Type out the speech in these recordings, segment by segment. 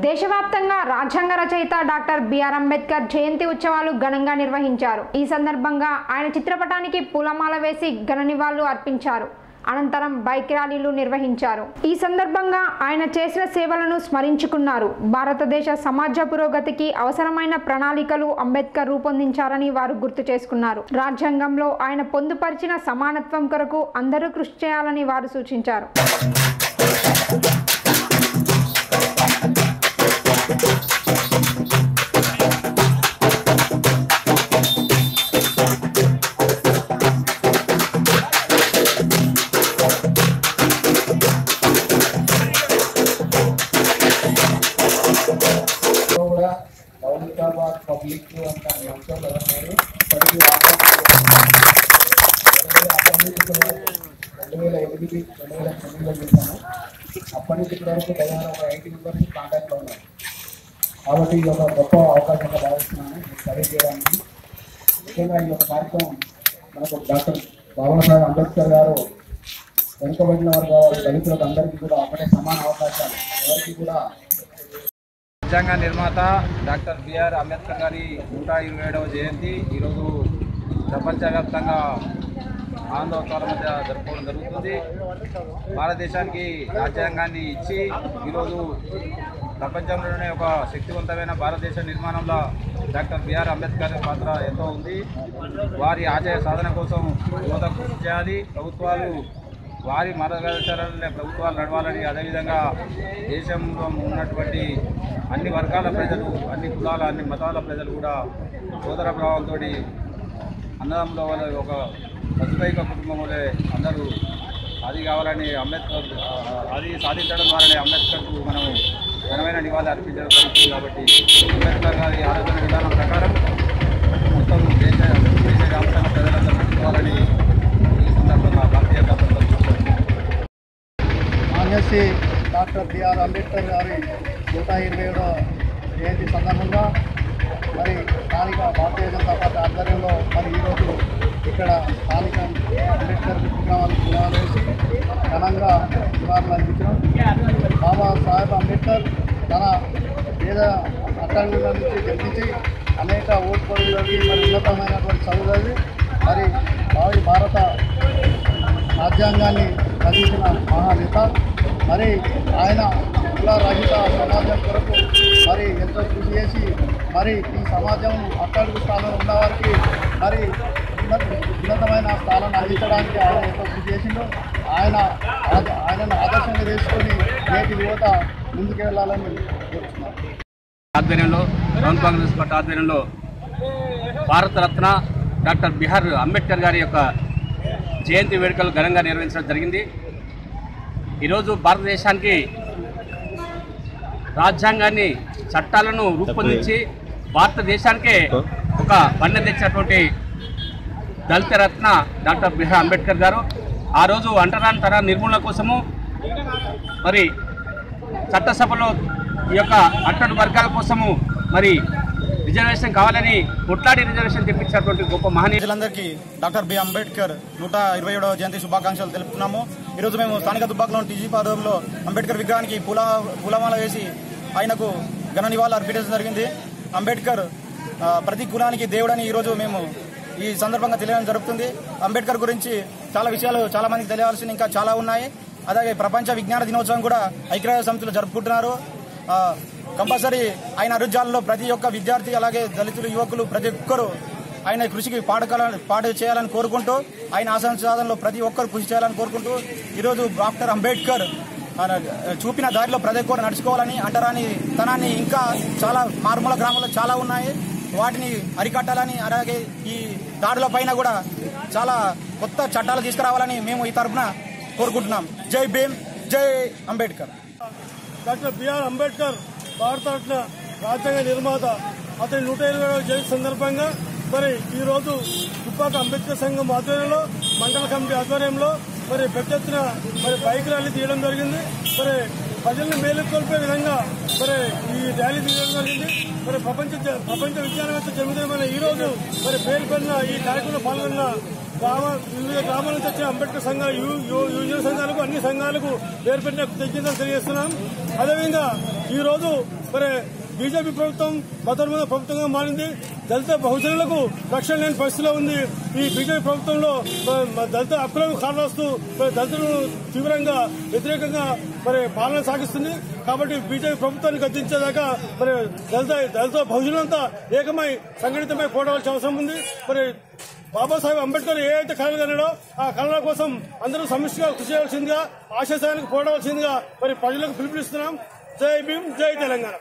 దేశవ్యాప్తంగా రాజ్యాంగ రచయిత డాక్టర్ బిఆర్ అంబేద్కర్ జయంతి ఉత్సవాలు ఘనంగా నిర్వహించారు ఈ సందర్భంగా ఆయన చిత్రపటానికి పూలమాల వేసి ఘన నివాళులు అర్పించారు అనంతరం బైక్ ర్యాలీలు నిర్వహించారు ఈ సందర్భంగా ఆయన చేసిన సేవలను స్మరించుకున్నారు భారతదేశ సమాజ పురోగతికి అవసరమైన ప్రణాళికలు అంబేద్కర్ రూపొందించారని వారు గుర్తు చేసుకున్నారు రాజ్యాంగంలో ఆయన పొందుపరిచిన సమానత్వం కొరకు అందరూ కృషి చేయాలని వారు సూచించారు కూడా మౌలికాబాద్ పబ్లిక్ అంత మంచోళ్ళు ఎవరు ఇప్పటికీ రెండు వేల ఎనిమిది రెండు వేల తొమ్మిదిలో చేశాను అప్పటి నుంచి ఇప్పటి వరకు దాదాపు ఒక ఎయిటీ మెంబర్స్ కాంటాక్ట్లో ఉన్నారు కాబట్టి ఇది ఒక గొప్ప అవకాశంగా భావిస్తున్నాను ఈ స్టడీ చేయడానికి ముఖ్యంగా ఈ యొక్క కార్యక్రమం మనకు డాక్టర్ బాబాసాహెబ్ అంబేద్కర్ గారు వెనుకబడిన వర్గాలు దళితులకు అందరికీ కూడా ఒకటే సమాన అవకాశాలు ఎవరికి కూడా రాజ్యాంగ నిర్మాత డాక్టర్ బిఆర్ అంబేద్కర్ గారి నూట ఇరవై ఏడవ జయంతి ఈరోజు ప్రపంచవ్యాప్తంగా ఆందోళనల మధ్య జరుపుకోవడం జరుగుతుంది భారతదేశానికి రాజ్యాంగాన్ని ఇచ్చి ఈరోజు ప్రపంచంలోనే ఒక శక్తివంతమైన భారతదేశ నిర్మాణంలో డాక్టర్ బిఆర్ అంబేద్కర్ పాత్ర ఎంతో ఉంది వారి ఆశయ సాధన కోసం యువత కృషి చేయాలి ప్రభుత్వాలు వారి మార్గదర్శకాలనే ప్రభుత్వాలు నడవాలని అదేవిధంగా దేశంలో ఉన్నటువంటి అన్ని వర్గాల ప్రజలు అన్ని కులాల అన్ని మతాల ప్రజలు కూడా సోదర భావంతో అన్నదమ్ముల వల్ల ఒక వసుదైక కుటుంబం వలె అందరూ అది కావాలని అంబేద్కర్ ఆ, అది సాధించడం ద్వారానే అంబేద్కర్కు మనం ఘనమైన నివాళి అర్పించడం జరుగుతుంది కాబట్టి అంబేద్కర్ గారి ఆలోచన విధానం ప్రకారం మొత్తం దేశ దేశ వ్యాప్తంగా ప్రజలందరూ పెట్టుకోవాలని ఈ సందర్భంగా భారతీయ జనతా పార్టీ మాన్యశ్రీ డాక్టర్ బిఆర్ అంబేద్కర్ గారి నూట ఇరవై ఏడో జయంతి సందర్భంగా మరి స్థానిక భారతీయ జనతా పార్టీ ఆధ్వర్యంలో మరి ఈరోజు ఇక్కడ స్థానిక అంబేద్కర్ విగ్రహాలు విగ్రహాలు వేసి ఘనంగా నివాళులు అందించడం బాబా సాహెబ్ అంబేద్కర్ తన పేద అట్టడుగుల నుంచి గెలిపించి అనేక ఓటు పనులకి మరి ఉన్నతమైనటువంటి చదువులవి మరి భావి భారత రాజ్యాంగాన్ని రచించిన మహానేత మరి ఆయన కుల రహిత సమాజం కొరకు మరి ఎంతో కృషి చేసి మరి ఈ సమాజం అట్టడుగు స్థానంలో ఉన్నవారికి మరి ఉన్నత ఉన్నతమైన స్థానాన్ని అందించడానికి ఆయన ఎంతో కృషి చేసిండు ఆయన ఆద- ఆయనను ఆదర్శంగా చేసుకొని నేటి యువత ముందుకు వెళ్ళాలని కోరుతున్నాను ఆధ్వర్యంలో డౌన్ కాంగ్రెస్ పార్టీ ఆధ్వర్యంలో భారతరత్న డాక్టర్ బిహార్ అంబేద్కర్ గారి యొక్క జయంతి వేడుకలు ఘనంగా నిర్వహించడం జరిగింది ఈరోజు భారతదేశానికి రాజ్యాంగాన్ని చట్టాలను రూపొందించి భారతదేశానికే ఒక బండ తెచ్చినటువంటి దళిత రత్న డాక్టర్ బిహార్ అంబేద్కర్ గారు ఆ రోజు అంటరాని తర నిర్మూలన కోసము మరి చట్టసభలో ఈ యొక్క అట్టడు వర్గాల కోసము మరి రిజర్వేషన్ కావాలని కొట్లాడి రిజర్వేషన్ తెప్పించినటువంటి గొప్ప మహనీయులు ప్రజలందరికీ డాక్టర్ బి అంబేద్కర్ నూట ఇరవై ఏడవ జయంతి శుభాకాంక్షలు తెలుపుతున్నాము ఈరోజు మేము స్థానిక దుబ్బాకలోని టీజీ పాదంలో అంబేద్కర్ విగ్రహానికి పూల పూలమాల వేసి ఆయనకు ఘన నివాళులు అర్పించడం జరిగింది అంబేద్కర్ ఆ, ప్రతి కులానికి దేవుడని ఈరోజు మేము ఈ సందర్భంగా తెలియడం జరుగుతుంది అంబేద్కర్ గురించి చాలా విషయాలు చాలా మందికి తెలియాల్సిన ఇంకా చాలా ఉన్నాయి అలాగే ప్రపంచ విజ్ఞాన దినోత్సవం కూడా ఐక్యరాజ్య సమితిలో జరుపుకుంటున్నారు ఆ, కంపల్సరీ ఆయన అరుజాలలో ప్రతి ఒక్క విద్యార్థి అలాగే దళితులు యువకులు ప్రతి ఒక్కరు ఆయన కృషికి పాడకాల పాట చేయాలని కోరుకుంటూ ఆయన ఆసన సాధనలో ప్రతి ఒక్కరు కృషి చేయాలని కోరుకుంటూ ఈరోజు డాక్టర్ అంబేద్కర్ ఆయన చూపిన దారిలో ప్రతి ఒక్కరు నడుచుకోవాలని అంటరాని తనాన్ని ఇంకా చాలా మారుమూల గ్రామాల్లో చాలా ఉన్నాయి వాటిని అరికట్టాలని అలాగే ఈ దాడుల పైన కూడా చాలా కొత్త చట్టాలు తీసుకురావాలని మేము ఈ తరఫున కోరుకుంటున్నాం జై భీమ్ జై అంబేద్కర్ డాక్టర్ బిఆర్ అంబేద్కర్ భారతరత్న రాజ్యాంగ నిర్మాత అతని నూట ఇరవై ఏడవ జయంతి సందర్భంగా మరి ఈ రోజు దుబ్బాక అంబేద్కర్ సంఘం ఆధ్వర్యంలో మండల కమిటీ ఆధ్వర్యంలో మరి పెద్ద ఎత్తున మరి బైక్ ర్యాలీ తీయడం జరిగింది మరి ప్రజలను మేలుకొల్పే విధంగా మరి ఈ ర్యాలీ తీయడం జరిగింది మరి ప్రపంచ ప్రపంచ విజ్ఞానవేత్త జన్మదినమైన ఈ రోజు మరి పేరు పెరిగిన ఈ కార్యక్రమంలో పాల్గొన్న గ్రామ వివిధ గ్రామాల నుంచి వచ్చిన అంబేద్కర్ సంఘ యు- యు- యూనియన్ సంఘాలకు అన్ని సంఘాలకు పేరు పెట్టిన తెచ్చిందని తెలియజేస్తున్నాం అదేవిధంగా ఈ రోజు మరి బీజేపీ ప్రభుత్వం మతోన్మత ప్రభుత్వంగా మారింది దళిత బహుజనులకు రక్షణ లేని పరిస్థితిలో ఉంది ఈ బీజేపీ ప్రభుత్వంలో మ- మ- దళిత హక్కులకు కారణస్తూ మరి దళితులను తీవ్రంగా వ్యతిరేకంగా మరి పాలన సాగిస్తుంది కాబట్టి బీజేపీ ప్రభుత్వాన్ని గద్దించేదాకా మరి దళిత దళిత బహుజనులంతా ఏకమై సంఘటితమై పోరాడాల్సిన అవసరం ఉంది మరి బాబాసాహెబ్ అంబేద్కర్ ఏ అయితే కళలు కన్నాడో ఆ కళల కోసం అందరూ సమిష్టిగా కృషి చేయాల్సిందిగా ఆశయానికి పోరాడాల్సిందిగా మరి ప్రజలకు పిలుపునిస్తున్నాం జై భీమ్ జై తెలంగాణ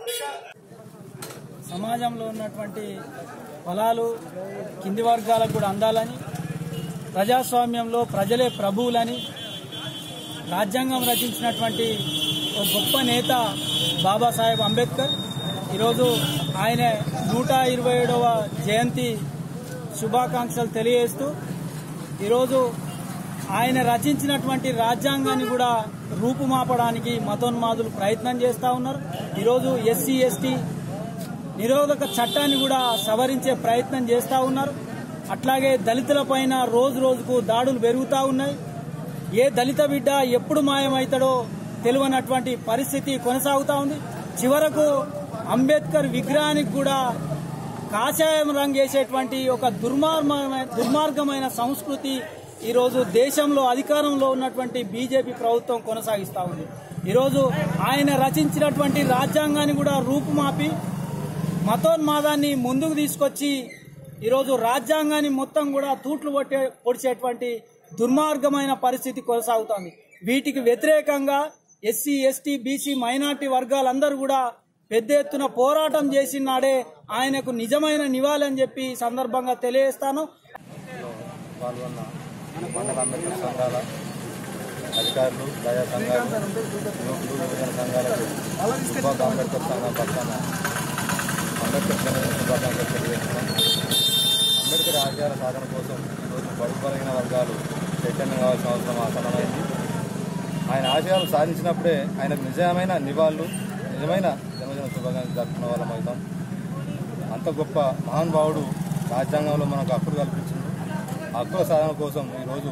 సమాజంలో ఉన్నటువంటి ఫలాలు కింది వర్గాలకు కూడా అందాలని ప్రజాస్వామ్యంలో ప్రజలే ప్రభువులని రాజ్యాంగం రచించినటువంటి ఒక గొప్ప నేత బాబాసాహెబ్ అంబేద్కర్ ఈరోజు ఆయన నూట ఇరవై ఏడవ జయంతి శుభాకాంక్షలు తెలియజేస్తూ ఈరోజు ఆయన రచించినటువంటి రాజ్యాంగాన్ని కూడా రూపుమాపడానికి మతోన్మాదులు ప్రయత్నం చేస్తూ ఉన్నారు ఈరోజు ఎస్సీ ఎస్టీ నిరోధక చట్టాన్ని కూడా సవరించే ప్రయత్నం చేస్తూ ఉన్నారు అట్లాగే దళితుల పైన రోజు రోజుకు దాడులు పెరుగుతూ ఉన్నాయి ఏ దళిత బిడ్డ ఎప్పుడు మాయమవుతాడో తెలియనటువంటి పరిస్థితి కొనసాగుతూ ఉంది చివరకు అంబేద్కర్ విగ్రహానికి కూడా కాషాయం రంగు వేసేటువంటి ఒక దుర్మార్గమైన దుర్మార్గమైన సంస్కృతి ఈరోజు దేశంలో అధికారంలో ఉన్నటువంటి బీజేపీ ప్రభుత్వం కొనసాగిస్తూ ఉంది ఈరోజు ఆయన రచించినటువంటి రాజ్యాంగాన్ని కూడా రూపుమాపి మతోన్మాదాన్ని ముందుకు తీసుకొచ్చి ఈరోజు రాజ్యాంగాన్ని మొత్తం కూడా తూట్లు పొట్టే పొడిచేటువంటి దుర్మార్గమైన పరిస్థితి కొనసాగుతోంది వీటికి వ్యతిరేకంగా ఎస్సీ ఎస్టీ బీసీ మైనార్టీ వర్గాలందరూ కూడా పెద్ద ఎత్తున పోరాటం చేసిన నాడే ఆయనకు నిజమైన నివాళి అని చెప్పి ఈ సందర్భంగా తెలియజేస్తాను పాల్గొన్న మండల అంబేద్కర్ సంఘాల అధికారులు ప్రజా సంఘాలు యువకులు యువజన సంఘాలకు శుభాక అంబేద్కర్ సంఘం పక్షాన అంబేద్కర్ జన్మదిన శుభాకాంక్షలు తెలియజేస్తున్నాం అంబేద్కర్ ఆశయాల సాధన కోసం ఈరోజు బడుగు బలహీన వర్గాలు చైతన్యం కావాల్సిన అవసరం ఆసనమైంది ఆయన ఆశయాలు సాధించినప్పుడే ఆయనకు నిజమైన నివాళులు నిజమైన జన్మదిన శుభాకాంక్షలు జరుపుకున్న వాళ్ళం అవుతాం అంత గొప్ప మహానుభావుడు రాజ్యాంగంలో మనకు హక్కులు కల్పించింది ఆ హక్కుల సాధన కోసం ఈరోజు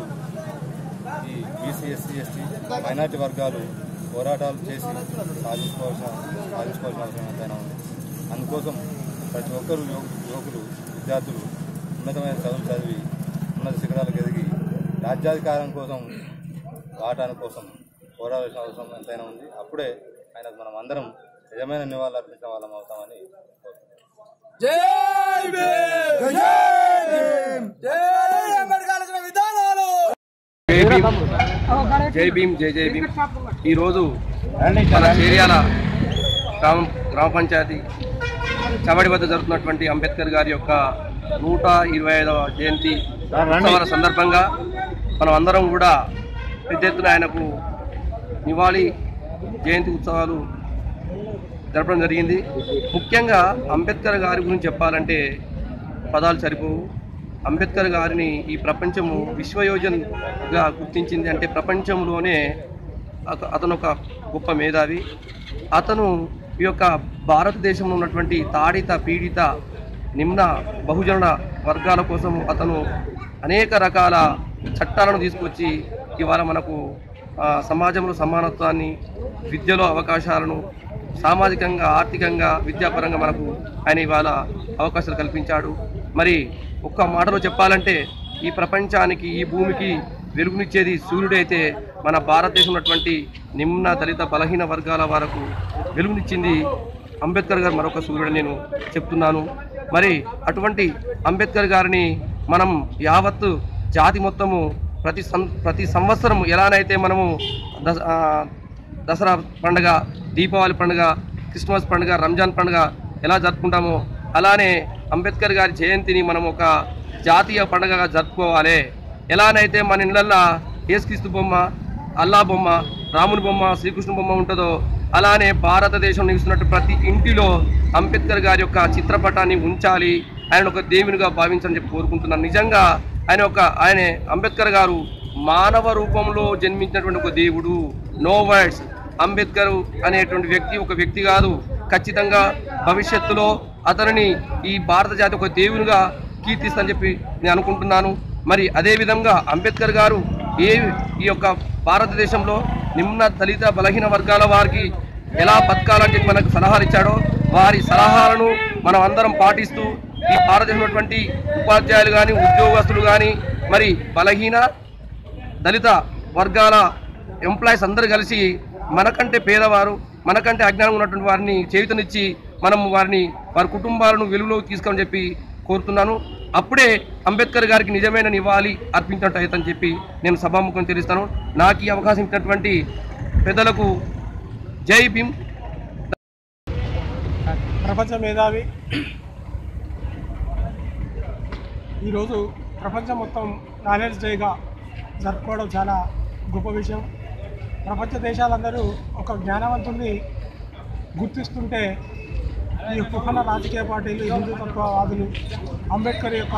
ఈ బీసీ ఎస్సీ ఎస్టీ మైనార్టీ వర్గాలు పోరాటాలు చేసి సాధించుకోవాల్సిన సాధించుకోవాల్సిన అవసరం ఎంతైనా ఉంది అందుకోసం ప్రతి ఒక్కరు యువ- యువకులు విద్యార్థులు ఉన్నతమైన చదువులు చదివి ఉన్నత శిఖరాలకు ఎదిగి రాజ్యాధికారం కోసం ఆటాని కోసం పోరాడాల్సిన అవసరం ఎంతైనా ఉంది అప్పుడే ఆయనకు మనం అందరం నిజమైన నివాళులు అర్పించిన వాళ్ళం అవుతామని కోరుతున్నాం జై భీమ్ జై భీమ్ జై జై భీమ్ ఈరోజు మన చేర్యాల గ్రామ గ్రామ పంచాయతీ చవడి వద్ద జరుగుతున్నటువంటి అంబేద్కర్ గారి యొక్క నూట ఇరవై ఐదవ జయంతి ఉత్సవాల సందర్భంగా మనం అందరం కూడా పెద్ద ఎత్తున ఆయనకు నివాళి జయంతి ఉత్సవాలు జరపడం జరిగింది ముఖ్యంగా అంబేద్కర్ గారి గురించి చెప్పాలంటే పదాలు సరిపోవు అంబేద్కర్ గారిని ఈ ప్రపంచము విశ్వయోజన్గా గుర్తించింది అంటే ప్రపంచంలోనే అత- అతను ఒక గొప్ప మేధావి అతను ఈ యొక్క భారతదేశంలో ఉన్నటువంటి తాడిత పీడిత నిమ్న బహుజన వర్గాల కోసం అతను అనేక రకాల చట్టాలను తీసుకొచ్చి ఇవాళ మనకు ఆ, సమాజంలో సమానత్వాన్ని విద్యలో అవకాశాలను సామాజికంగా ఆర్థికంగా విద్యాపరంగా మనకు ఆయన ఇవాళ అవకాశాలు కల్పించాడు మరి ఒక్క మాటలో చెప్పాలంటే ఈ ప్రపంచానికి ఈ భూమికి వెలుగునిచ్చేది సూర్యుడైతే మన భారతదేశం ఉన్నటువంటి నిమ్న దళిత బలహీన వర్గాల వరకు వెలుగునిచ్చింది అంబేద్కర్ గారు మరొక సూర్యుడు నేను చెప్తున్నాను మరి అటువంటి అంబేద్కర్ గారిని మనం యావత్తు జాతి మొత్తము ప్రతి సం ప్రతి సంవత్సరం ఎలానైతే మనము దస ఆ, దసరా పండుగ దీపావళి పండుగ క్రిస్మస్ పండుగ రంజాన్ పండుగ ఎలా జరుపుకుంటామో అలానే అంబేద్కర్ గారి జయంతిని మనం ఒక జాతీయ పండుగగా జరుపుకోవాలి ఎలానైతే మన ఇళ్ళల్లో యేసుక్రీస్తు బొమ్మ అల్లా బొమ్మ రాముని బొమ్మ శ్రీకృష్ణ బొమ్మ ఉంటుందో అలానే భారతదేశం నివసిస్తున్నట్టు ప్రతి ఇంటిలో అంబేద్కర్ గారి యొక్క చిత్రపటాన్ని ఉంచాలి ఆయన ఒక దేవునిగా భావించని చెప్పి కోరుకుంటున్నాను నిజంగా ఆయన ఒక ఆయన అంబేద్కర్ గారు మానవ రూపంలో జన్మించినటువంటి ఒక దేవుడు నో వర్డ్స్ అంబేద్కర్ అనేటువంటి వ్యక్తి ఒక వ్యక్తి కాదు ఖచ్చితంగా భవిష్యత్తులో అతనిని ఈ భారత జాతి ఒక దేవునిగా కీర్తిస్తని చెప్పి నేను అనుకుంటున్నాను మరి అదేవిధంగా అంబేద్కర్ గారు ఏ ఈ యొక్క భారతదేశంలో నిమ్న దళిత బలహీన వర్గాల వారికి ఎలా బతకాలని చెప్పి మనకు సలహాలు ఇచ్చాడో వారి సలహాలను మనం అందరం పాటిస్తూ ఈ భారతదేశంలోటువంటి ఉపాధ్యాయులు కానీ ఉద్యోగస్తులు కానీ మరి బలహీన దళిత వర్గాల ఎంప్లాయీస్ అందరూ కలిసి మనకంటే పేదవారు మనకంటే అజ్ఞానం ఉన్నటువంటి వారిని చేయుతనిచ్చి మనం వారిని వారి కుటుంబాలను వెలుగులోకి తీసుకోమని చెప్పి కోరుతున్నాను అప్పుడే అంబేద్కర్ గారికి నిజమైన నివాళి అర్పించినట్టు అవుతుందని చెప్పి నేను సభాముఖం తెలుస్తాను నాకు ఈ అవకాశం ఇచ్చినటువంటి పెద్దలకు జై భీమ్ ప్రపంచ మేధావి ఈరోజు ప్రపంచం మొత్తం నాలెడ్జ్ డేగా జరుపుకోవడం చాలా గొప్ప విషయం ప్రపంచ దేశాలందరూ ఒక జ్ఞానవంతుల్ని గుర్తిస్తుంటే ఈ కుహన రాజకీయ పార్టీలు హిందుతత్వవాదులు అంబేద్కర్ యొక్క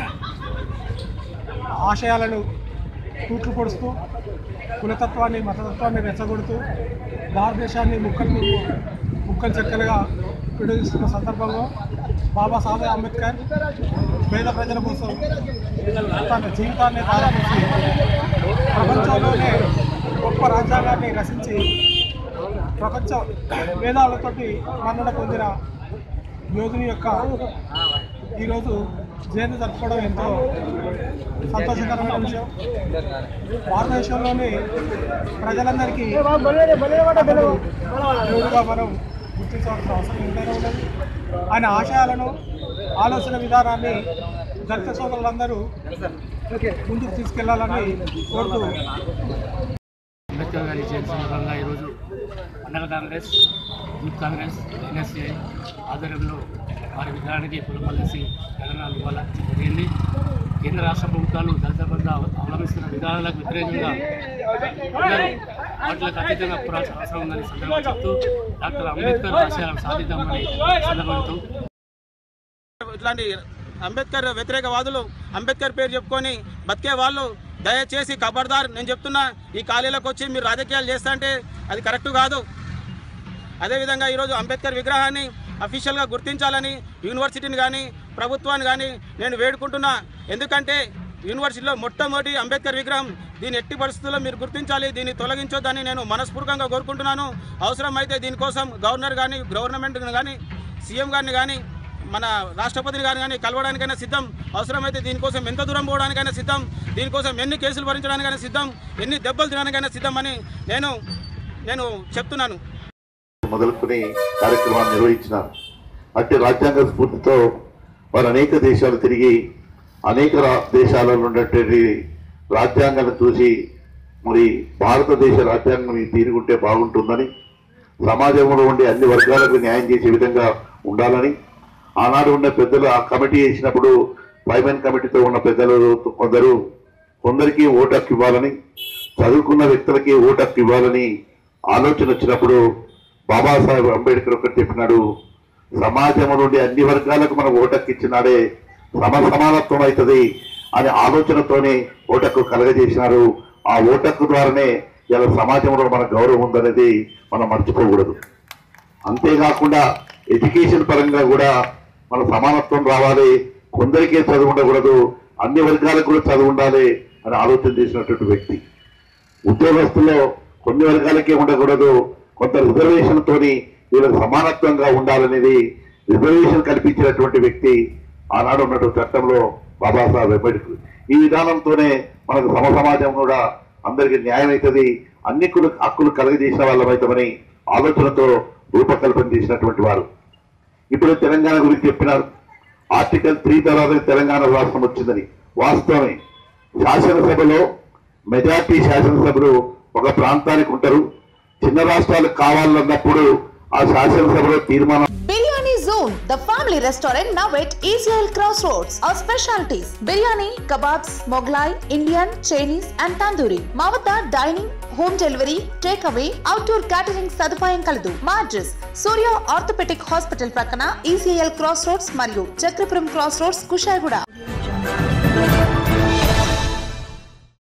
ఆశయాలను తూట్లు పొడుస్తూ కులతత్వాన్ని మతతత్వాన్ని రెచ్చగొడుతూ భారతదేశాన్ని ముక్కలు ముక్కలు చెక్కలుగా విడదీస్తున్న సందర్భంలో బాబాసాహెబ్ అంబేద్కర్ పేద ప్రజల కోసం తన జీవితాన్ని దారాపోసి ప్రపంచంలోనే గొప్ప రాజ్యాంగాన్ని రచించి ప్రపంచ వేదాలతోటి మన్నడ పొందిన యోధుని యొక్క ఈరోజు జయంతి జరుపుకోవడం ఎంతో సంతోషకరమైన విషయం భారతదేశంలోని ప్రజలందరికీ అతను దేవుడిగా మనం గుర్తించవలసిన అవసరం ఎంతైనా ఉన్నది ఆయన ఆశయాలను ఆలోచన విధానాన్ని దళిత సోదరులందరూ ముందుకు తీసుకెళ్లాలని కోరుతూ అంబేద్కర్ గారి జయంతి సందర్భంగా ఈరోజు మండల కాంగ్రెస్ యూత్ కాంగ్రెస్ ఎన్ఎస్ఏ ఆధ్వర్యంలో వారి విధానానికి పులమల్లేసి తెలంగాణ ఇవ్వాలని జరిగింది కేంద్ర రాష్ట్ర ప్రభుత్వాలు దళిత బంధ అవలంబిస్తున్న విధానాలకు వ్యతిరేకంగా అందరూ వాటిలకు అతీతంగా పోరాల్సిన అవసరం ఉందని సందర్భంగా చెప్తూ డాక్టర్ అంబేద్కర్ ఆశయాలను సాధిద్దామని సందర్భంతో ఇట్లాంటి అంబేద్కర్ వ్యతిరేక వాదులు అంబేద్కర్ పేరు చెప్పుకొని బతికే వాళ్ళు దయచేసి ఖబర్దార్ నేను చెప్తున్నా ఈ ఖాళీలకు వచ్చి మీరు రాజకీయాలు చేస్తా అంటే అది కరెక్ట్ కాదు అదేవిధంగా ఈరోజు అంబేద్కర్ విగ్రహాన్ని అఫీషియల్గా గుర్తించాలని యూనివర్సిటీని కానీ ప్రభుత్వాన్ని కానీ నేను వేడుకుంటున్నా ఎందుకంటే యూనివర్సిటీలో మొట్టమొదటి అంబేద్కర్ విగ్రహం దీని ఎట్టి పరిస్థితుల్లో మీరు గుర్తించాలి దీన్ని తొలగించొద్దని నేను మనస్ఫూర్తికంగా కోరుకుంటున్నాను అవసరమైతే దీనికోసం గవర్నర్ కానీ గవర్నమెంట్ కానీ సీఎం గారిని కానీ మన రాష్ట్రపతిని గారిని కానీ కలవడానికైనా సిద్ధం అవసరమైతే దీనికోసం ఎంత దూరం పోవడానికైనా సిద్ధం దీనికోసం ఎన్ని కేసులు భరించడానికైనా సిద్ధం ఎన్ని దెబ్బలు తినడానికైనా సిద్ధం అని నేను నేను చెప్తున్నాను మొదలుకొని కార్యక్రమాన్ని నిర్వహించినారు అట్టి రాజ్యాంగ స్ఫూర్తితో వారు అనేక దేశాలు తిరిగి అనేక రా- దేశాలలో ఉన్నటువంటి రాజ్యాంగాన్ని చూసి మరి భారతదేశ రాజ్యాంగం ఈ తీరుగుంటే బాగుంటుందని సమాజంలో ఉండే అన్ని వర్గాలకు న్యాయం చేసే విధంగా ఉండాలని ఆనాడు ఉన్న పెద్దలు ఆ కమిటీ వేసినప్పుడు వైమెన్ కమిటీతో ఉన్న పెద్దలు కొందరు కొందరికి ఓటు హక్కు ఇవ్వాలని చదువుకున్న వ్యక్తులకి ఓటు హక్కు ఇవ్వాలని ఆలోచన వచ్చినప్పుడు బాబాసాహెబ్ అంబేద్కర్ ఒకటి చెప్పినాడు సమాజం నుండి అన్ని వర్గాలకు మనం ఓటక్కు ఇచ్చినాడే సమ సమానత్వం అవుతుంది అనే ఆలోచనతోనే ఓటక్కు కలగజేసినారు ఆ ఓటక్కు ద్వారానే ఇలా సమాజంలో మన గౌరవం ఉందనేది మనం మర్చిపోకూడదు అంతేకాకుండా ఎడ్యుకేషన్ పరంగా కూడా మన సమానత్వం రావాలి కొందరికే చదువు ఉండకూడదు అన్ని వర్గాలకు కూడా చదువు ఉండాలి అని ఆలోచన చేసినటువంటి వ్యక్తి ఉద్యోగస్తుల్లో కొన్ని వర్గాలకే ఉండకూడదు కొంత రిజర్వేషన్ తోని వీళ్ళకి సమానత్వంగా ఉండాలనేది రిజర్వేషన్ కల్పించినటువంటి వ్యక్తి ఆనాడు ఉన్నటువంటి చట్టంలో బాబాసాహెబ్ అంబేద్కర్ ఈ విధానంతోనే మనకు సమ సమాజం కూడా అందరికీ న్యాయం అవుతుంది అన్ని కులు హక్కులు కలగజేసిన వాళ్ళమైతామని ఆలోచనతో రూపకల్పన చేసినటువంటి వారు ఇప్పుడు తెలంగాణ గురించి చెప్పినారు ఆర్టికల్ త్రీ తర్వాత తెలంగాణ రాష్ట్రం వచ్చిందని వాస్తవమే శాసనసభలో మెజార్టీ శాసనసభలు ఒక ప్రాంతానికి ఉంటారు చిన్న రాష్ట్రాలకు కావాలన్నప్పుడు ఆ శాసనసభలో తీర్మానం Biryani Zone, the family restaurant now at ECL Crossroads. Our specialties biryani, kebabs, Moglai, Indian, Chinese, and tandoori. మా వద్ద dining home delivery take away outdoor catering సదుపాయం కలదు మా అడ్రస్ సూర్య ఆర్థోపెటిక్ హాస్పిటల్ ప్రక్కన ఈసీఎల్ క్రాస్ రోడ్స్ మరియు Chakrapuram cross roads Kushaiguda